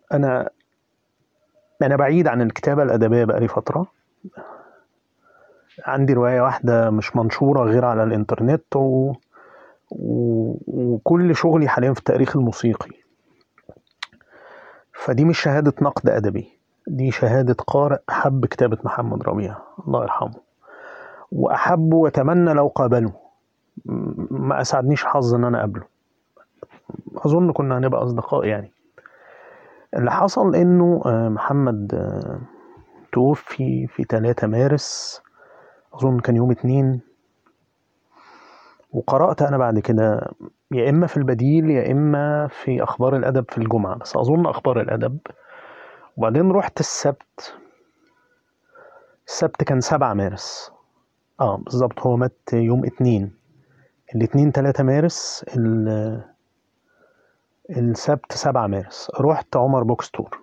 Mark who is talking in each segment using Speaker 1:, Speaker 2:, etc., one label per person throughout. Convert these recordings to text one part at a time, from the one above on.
Speaker 1: انا انا بعيد عن الكتابه الادبيه بقالي فتره عندي روايه واحده مش منشوره غير على الانترنت و... و... وكل شغلي حاليا في التاريخ الموسيقي فدي مش شهاده نقد ادبي دي شهاده قارئ حب كتابه محمد ربيع الله يرحمه واحبه واتمنى لو قابله م- ما اسعدنيش الحظ ان انا اقابله اظن كنا هنبقى اصدقاء يعني اللي حصل انه آه، محمد آه، توفي في 3 مارس اظن كان يوم اتنين وقرأت انا بعد كده يا اما في البديل يا اما في اخبار الادب في الجمعة بس اظن اخبار الادب وبعدين رحت السبت السبت كان 7 مارس اه بالظبط هو مات يوم اتنين الاتنين 3 مارس ال- السبت 7 مارس رحت عمر بوكس تور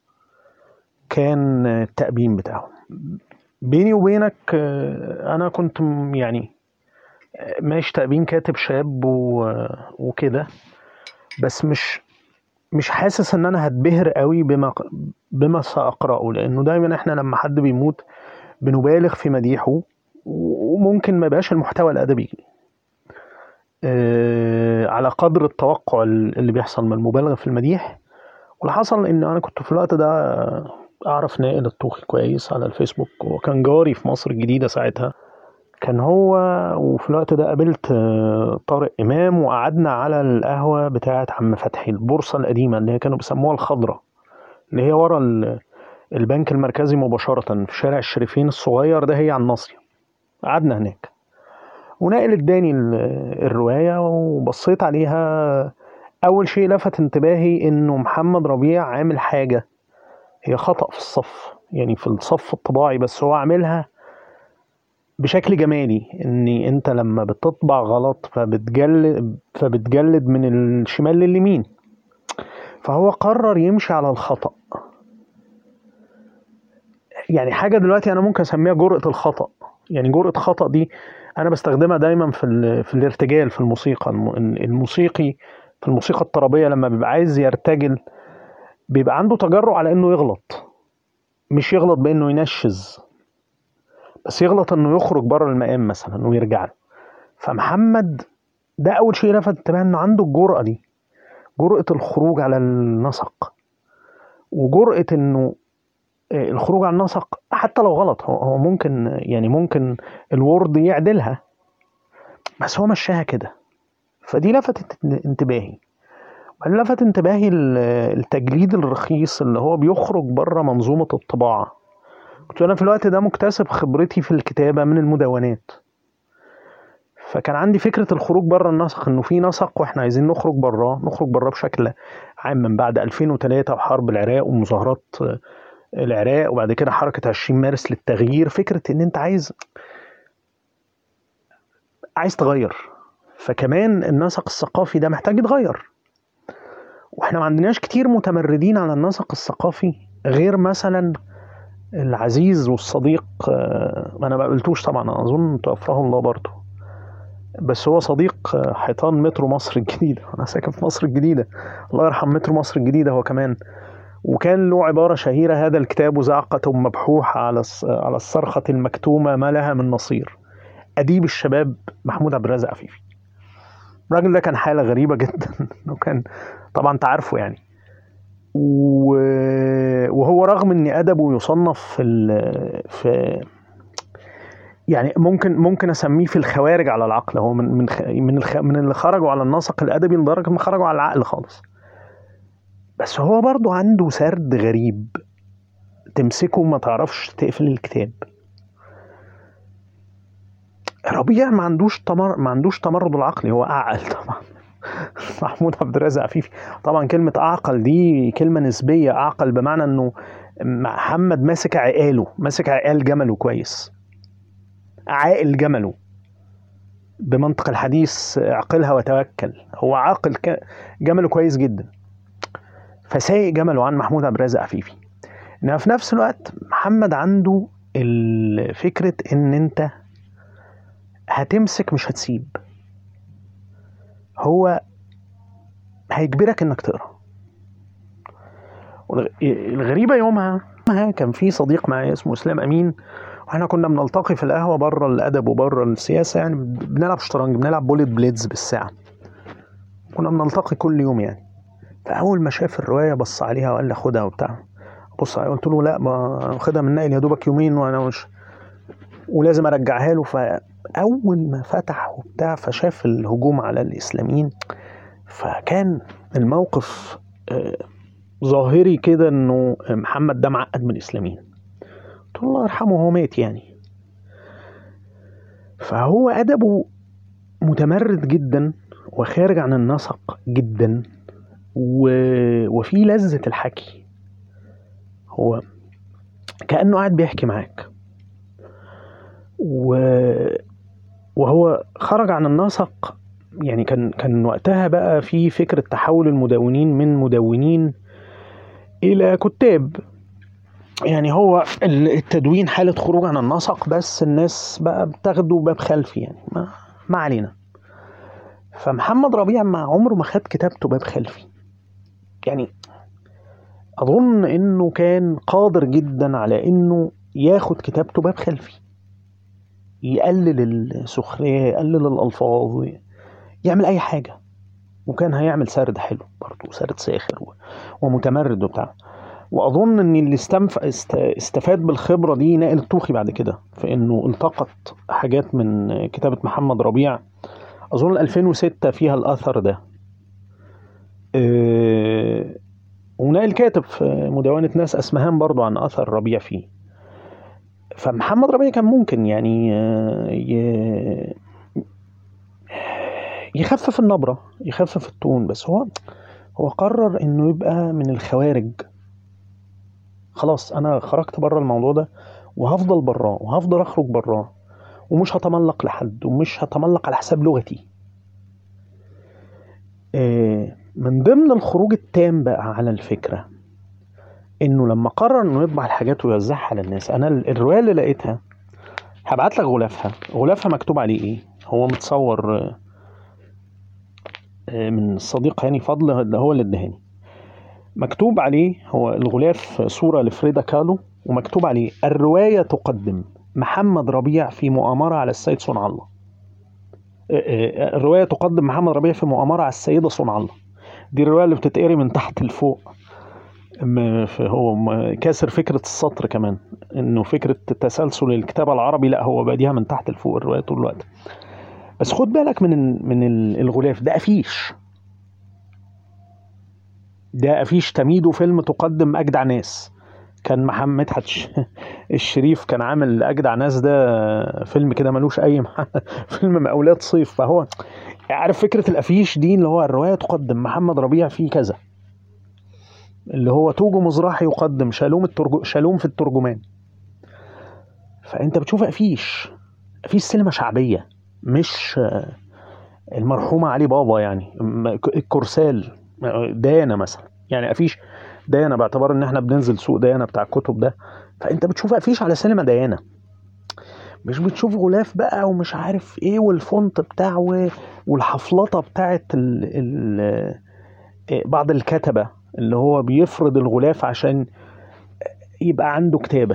Speaker 1: كان التأبين بتاعه بيني وبينك آه، انا كنت م- يعني آه، ماشي تأبين كاتب شاب و- وكده بس مش مش حاسس ان انا هتبهر قوي بما بما سأقرأه لانه دايما احنا لما حد بيموت بنبالغ في مديحه وممكن ما يبقاش المحتوى الادبي آه، على قدر التوقع اللي بيحصل من المبالغه في المديح واللي حصل ان انا كنت في الوقت ده اعرف نائل الطوخي كويس على الفيسبوك وكان جاري في مصر الجديده ساعتها كان هو وفي الوقت ده قابلت آه، طارق امام وقعدنا على القهوه بتاعه عم فتحي البورصه القديمه اللي هي كانوا بيسموها الخضراء اللي هي ورا ال- البنك المركزي مباشره في شارع الشريفين الصغير ده هي على الناصيه قعدنا هناك ونائل اداني ال- الروايه وبصيت عليها اول شيء لفت انتباهي انه محمد ربيع عامل حاجه هي خطأ في الصف يعني في الصف الطباعي بس هو عاملها بشكل جمالي ان انت لما بتطبع غلط فبتجلد فبتجلد من الشمال لليمين فهو قرر يمشي على الخطأ يعني حاجة دلوقتي أنا ممكن أسميها جرأة الخطأ يعني جرأة خطأ دي أنا بستخدمها دايما في ال- في الارتجال في الموسيقى الم- الموسيقي في الموسيقى الطربية لما بيبقى عايز يرتجل بيبقى عنده تجرؤ على إنه يغلط مش يغلط بإنه ينشز بس يغلط إنه يخرج بره المقام مثلا ويرجع له فمحمد ده أول شيء لفت انتباهي إنه عنده الجرأة دي جرأة الخروج على النسق وجرأة إنه آه، الخروج عن النسق حتى لو غلط هو هو ممكن يعني ممكن الوورد يعدلها بس هو مشاها كده فدي لفتت انتباهي وبعدين لفت انتباهي ال- التجليد الرخيص اللي هو بيخرج بره منظومة الطباعة كنت أنا في الوقت ده مكتسب خبرتي في الكتابة من المدونات فكان عندي فكرة الخروج بره النسق إنه في نسق وإحنا عايزين نخرج بره نخرج بره بشكل عام من بعد 2003 وحرب العراق ومظاهرات آه، العراق وبعد كده حركة 20 مارس للتغيير فكرة إن أنت عايز عايز تغير فكمان النسق الثقافي ده محتاج يتغير واحنا ما عندناش كتير متمردين على النسق الثقافي غير مثلا العزيز والصديق آه، ما انا ما قابلتوش طبعا أنا اظن توفاه الله برضه بس هو صديق آه، حيطان مترو مصر الجديدة أنا ساكن في مصر الجديدة الله يرحم مترو مصر الجديدة هو كمان وكان له عبارة شهيرة هذا الكتاب زعقة مبحوحة على الص- على الصرخة المكتومة ما لها من نصير أديب الشباب محمود عبد الرازق عفيفي الراجل ده كان حالة غريبة جدا وكان طبعا انت عارفه يعني و- وهو رغم ان ادبه يصنف في ال- في يعني ممكن ممكن اسميه في الخوارج على العقل هو من من خ- من الخ من اللي خرجوا على النسق الادبي لدرجه ما خرجوا على العقل خالص بس هو برضو عنده سرد غريب تمسكه ما تعرفش تقفل الكتاب ربيع ما عندوش تمر ما عندوش تمرد العقلي هو اعقل طبعا محمود عبد الرازق عفيفي طبعا كلمة أعقل دي كلمة نسبية أعقل بمعنى إنه محمد ماسك عقاله ماسك عقال جمله كويس عاقل جمله بمنطق الحديث اعقلها وتوكل هو عاقل ك- جمله كويس جدا فسايق جمله عن محمود عبد الرازق عفيفي انما في نفس الوقت محمد عنده ال- فكرة ان انت هتمسك مش هتسيب هو هيجبرك انك تقرا الغريبه يومها كان في صديق معايا اسمه اسلام امين واحنا كنا بنلتقي في القهوه بره الادب وبره السياسه يعني بنلعب شطرنج بنلعب بوليت بليدز بالساعه كنا بنلتقي كل يوم يعني فاول ما شاف الروايه بص عليها وقال لي خدها وبتاع بص عليها قلت له لا ما واخدها من ناقل يا دوبك يومين وانا مش ولازم ارجعها له فاول ما فتح وبتاع فشاف الهجوم على الاسلاميين فكان الموقف آه، ظاهري كده انه محمد ده معقد من الاسلاميين قلت له الله يرحمه هو مات يعني فهو ادبه متمرد جدا وخارج عن النسق جدا و... وفي لذة الحكي هو كأنه قاعد بيحكي معاك و... وهو خرج عن النسق يعني كان كان وقتها بقى في فكرة تحول المدونين من مدونين إلى كتاب يعني هو التدوين حالة خروج عن النسق بس الناس بقى بتاخده باب خلفي يعني ما, ما علينا فمحمد ربيع ما عمره ما خد كتابته باب خلفي يعني أظن إنه كان قادر جدا على إنه ياخد كتابته باب خلفي يقلل السخرية يقلل الألفاظ يعمل أي حاجة وكان هيعمل سرد حلو برضه سرد ساخر ومتمرد وبتاع واظن ان اللي استنف... استفاد بالخبره دي نائل الطوخي بعد كده في انه التقط حاجات من كتابه محمد ربيع اظن 2006 فيها الاثر ده أه... ونائل كاتب في مدونة ناس أسمهان برضو عن أثر ربيع فيه فمحمد ربيع كان ممكن يعني آه، ي... يخفف النبرة يخفف التون بس هو هو قرر انه يبقى من الخوارج خلاص انا خرجت بره الموضوع ده وهفضل براه وهفضل اخرج براه ومش هتملق لحد ومش هتملق على حساب لغتي آه، من ضمن الخروج التام بقى على الفكرة انه لما قرر انه يطبع الحاجات ويوزعها على الناس انا الرواية اللي لقيتها هبعت لك غلافها غلافها مكتوب عليه ايه هو متصور آه، من الصديق هاني فضل اللي هو اللي ادهاني مكتوب عليه هو الغلاف صورة لفريدا كالو ومكتوب عليه الرواية تقدم محمد ربيع في مؤامرة على السيد صنع الله آه، آه، الرواية تقدم محمد ربيع في مؤامرة على السيدة صنع الله دي الرواية اللي بتتقري من تحت لفوق هو كاسر فكرة السطر كمان انه فكرة تسلسل الكتابة العربي لا هو باديها من تحت لفوق الرواية طول الوقت بس خد بالك من من الغلاف ده افيش ده افيش تميدو فيلم تقدم اجدع ناس كان محمد مدحت الشريف كان عامل اجدع ناس ده فيلم كده ملوش اي فيلم مقاولات صيف فهو عارف فكره الافيش دي اللي هو الروايه تقدم محمد ربيع فيه كذا اللي هو توجو مزراحي يقدم شالوم الترج... شالوم في الترجمان فانت بتشوف افيش افيش سينما شعبيه مش المرحومه علي بابا يعني الكرسال دانا مثلا يعني افيش دانا باعتبار ان احنا بننزل سوق دانا بتاع الكتب ده فانت بتشوف افيش على سينما دانا مش بتشوف غلاف بقى ومش عارف ايه والفونت بتاعه والحفلطه بتاعت ال ال إيه، بعض الكتبه اللي هو بيفرض الغلاف عشان يبقى عنده كتابه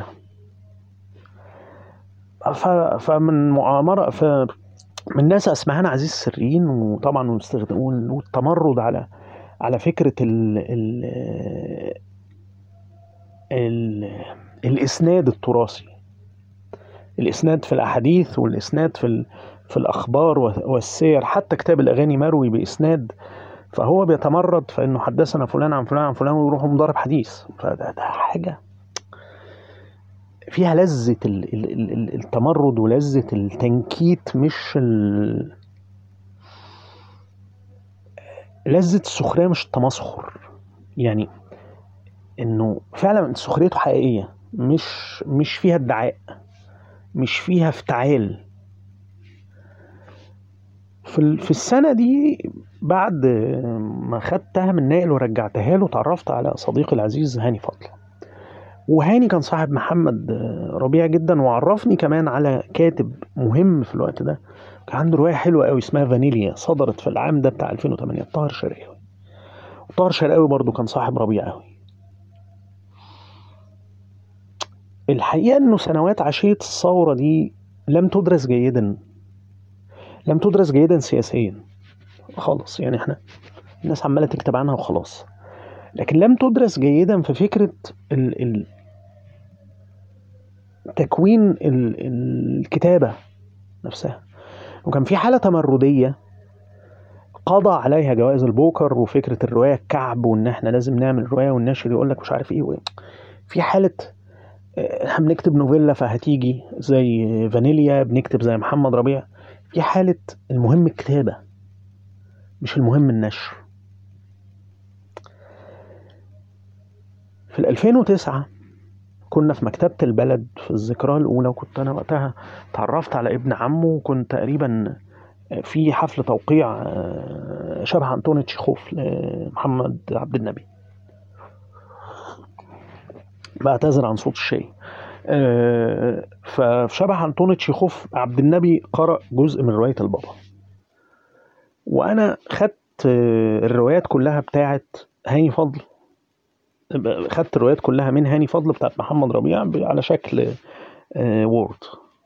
Speaker 1: فمن مؤامره من ناس اسمهان عزيز السريين وطبعا والتمرد على على فكره ال ال ال الاسناد التراثي الاسناد في الاحاديث والاسناد في في الاخبار والسير حتى كتاب الاغاني مروي باسناد فهو بيتمرد فانه حدثنا فلان عن فلان عن فلان ويروح مضارب حديث فده ده حاجه فيها لذة التمرد ولذة التنكيت مش ال... لذة السخرية مش التمسخر يعني انه فعلا سخريته حقيقية مش مش فيها ادعاء مش فيها افتعال في في السنة دي بعد ما خدتها من نائل ورجعتها له اتعرفت على صديقي العزيز هاني فضل وهاني كان صاحب محمد ربيع جدا وعرفني كمان على كاتب مهم في الوقت ده كان عنده روايه حلوه قوي اسمها فانيليا صدرت في العام ده بتاع 2008 طاهر شرقاوي وطاهر شرقاوي برضو كان صاحب ربيع قوي الحقيقة إنه سنوات عشية الثورة دي لم تدرس جيدا لم تدرس جيدا سياسيا خالص يعني احنا الناس عمالة تكتب عنها وخلاص لكن لم تدرس جيدا في فكرة ال ال تكوين ال الكتابة نفسها وكان في حالة تمردية قضى عليها جوائز البوكر وفكرة الرواية الكعب وإن إحنا لازم نعمل رواية والناشر يقول لك مش عارف إيه وإيه في حالة آه، إحنا بنكتب نوفيلا فهتيجي زي فانيليا بنكتب زي محمد ربيع في حالة المهم الكتابة مش المهم النشر في ال 2009 كنا في مكتبة البلد في الذكرى الأولى وكنت أنا وقتها تعرفت على ابن عمه وكنت تقريبا في حفل توقيع آه، شبه أنطوني تشيخوف لمحمد عبد النبي بعتذر عن صوت الشاي آه، ففي شبه أنطوني تشيخوف عبد النبي قرأ جزء من رواية البابا وأنا خدت آه، الروايات كلها بتاعت هاني فضل خدت الروايات كلها من هاني فضل بتاعت محمد ربيع على شكل وورد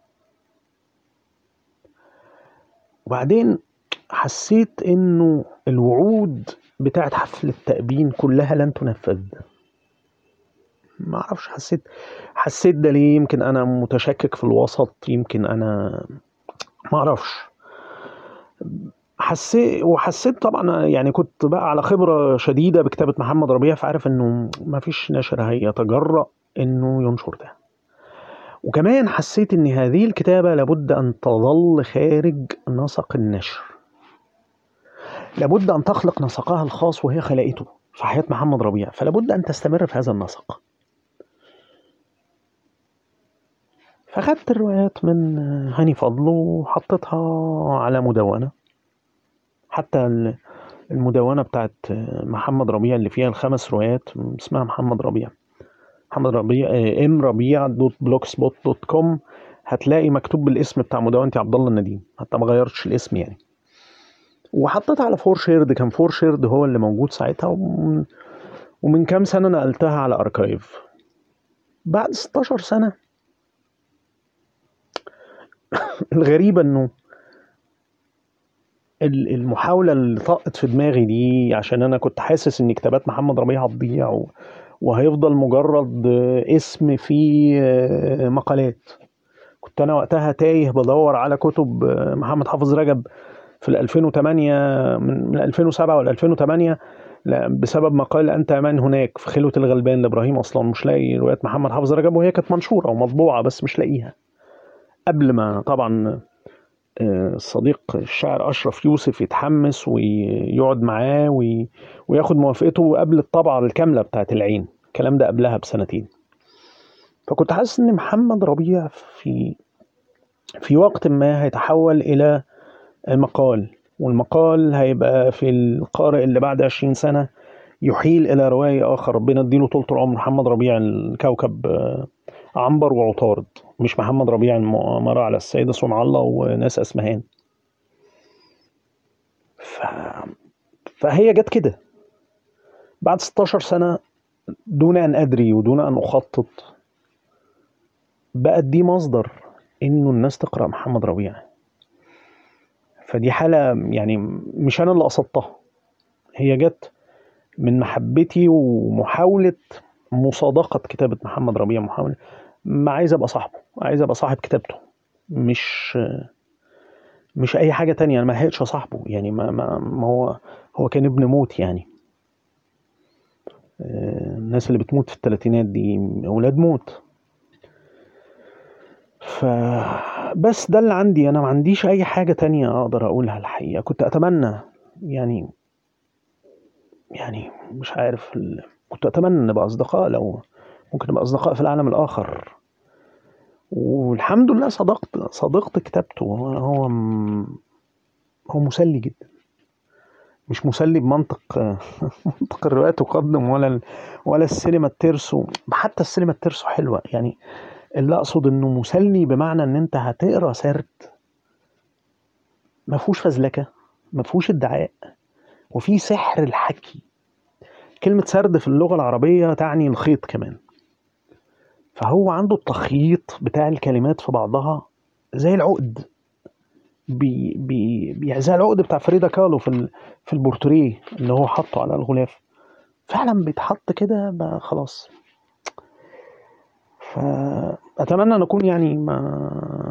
Speaker 1: وبعدين حسيت انه الوعود بتاعت حفل التأبين كلها لن تنفذ ما اعرفش حسيت حسيت ده ليه يمكن انا متشكك في الوسط يمكن انا ما اعرفش حسيت وحسيت طبعا يعني كنت بقى على خبره شديده بكتابه محمد ربيع فعارف انه ما فيش ناشر هيتجرأ انه ينشر ده وكمان حسيت ان هذه الكتابه لابد ان تظل خارج نسق النشر لابد ان تخلق نسقها الخاص وهي خلقته في حياه محمد ربيع فلابد ان تستمر في هذا النسق فخدت الروايات من هاني فضل وحطيتها على مدونة حتى المدونة بتاعت محمد ربيع اللي فيها الخمس روايات اسمها محمد ربيع محمد ربيع ام ربيع دوت بلوك سبوت دوت كوم هتلاقي مكتوب بالاسم بتاع مدونتي عبد الله النديم حتى ما غيرتش الاسم يعني وحطيتها على فور شيرد كان فور شيرد هو اللي موجود ساعتها ومن, ومن كام سنة نقلتها على أركايف بعد 16 سنة الغريبة انه المحاولة اللي طقت في دماغي دي عشان انا كنت حاسس ان كتابات محمد ربيع هتضيع وهيفضل مجرد اسم في مقالات كنت انا وقتها تايه بدور على كتب محمد حافظ رجب في 2008 من 2007 ولا 2008 بسبب مقال انت امان هناك في خلوه الغلبان لابراهيم اصلا مش لاقي روايات محمد حافظ رجب وهي كانت منشوره ومطبوعه بس مش لاقيها قبل ما طبعا آه، الصديق الشاعر أشرف يوسف يتحمس ويقعد معاه وياخد موافقته قبل الطبعة الكاملة بتاعت العين الكلام ده قبلها بسنتين فكنت حاسس ان محمد ربيع في في وقت ما هيتحول الى مقال والمقال هيبقى في القارئ اللي بعد عشرين سنة يحيل إلى رواية آخر ربنا اديله طول العمر محمد ربيع الكوكب آه، عنبر وعطارد مش محمد ربيع المؤامرة على السيدة صنع الله وناس أسمهان ف... فهي جت كده بعد 16 سنة دون أن أدري ودون أن أخطط بقت دي مصدر إنه الناس تقرأ محمد ربيع فدي حالة يعني مش أنا اللي قصدتها هي جت من محبتي ومحاولة مصادقة كتابة محمد ربيع محاولة ما عايز ابقى صاحبه عايز ابقى صاحب كتابته مش مش اي حاجه تانية انا ما لحقتش صاحبه يعني ما, ما, ما هو هو كان ابن موت يعني آه، الناس اللي بتموت في الثلاثينات دي اولاد موت فبس ده اللي عندي انا ما عنديش اي حاجه تانية اقدر اقولها الحقيقه كنت اتمنى يعني يعني مش عارف كنت اتمنى نبقى اصدقاء لو ممكن نبقى اصدقاء في العالم الاخر والحمد لله صدقت صدقت كتابته هو هو مسلي جدا مش مسلي بمنطق منطق الروايات تقدم ولا ولا السينما الترسو حتى السينما الترسو حلوه يعني اللي اقصد انه مسلي بمعنى ان انت هتقرا سرد ما فيهوش فزلكه ما فيهوش ادعاء وفي سحر الحكي كلمه سرد في اللغه العربيه تعني الخيط كمان فهو عنده التخييط بتاع الكلمات في بعضها زي العقد بي بي بي- زي العقد بتاع فريدا كالو في ال- في البورتريه اللي هو حاطه على الغلاف فعلا بيتحط كده بقى خلاص فأتمنى أن أكون يعني ما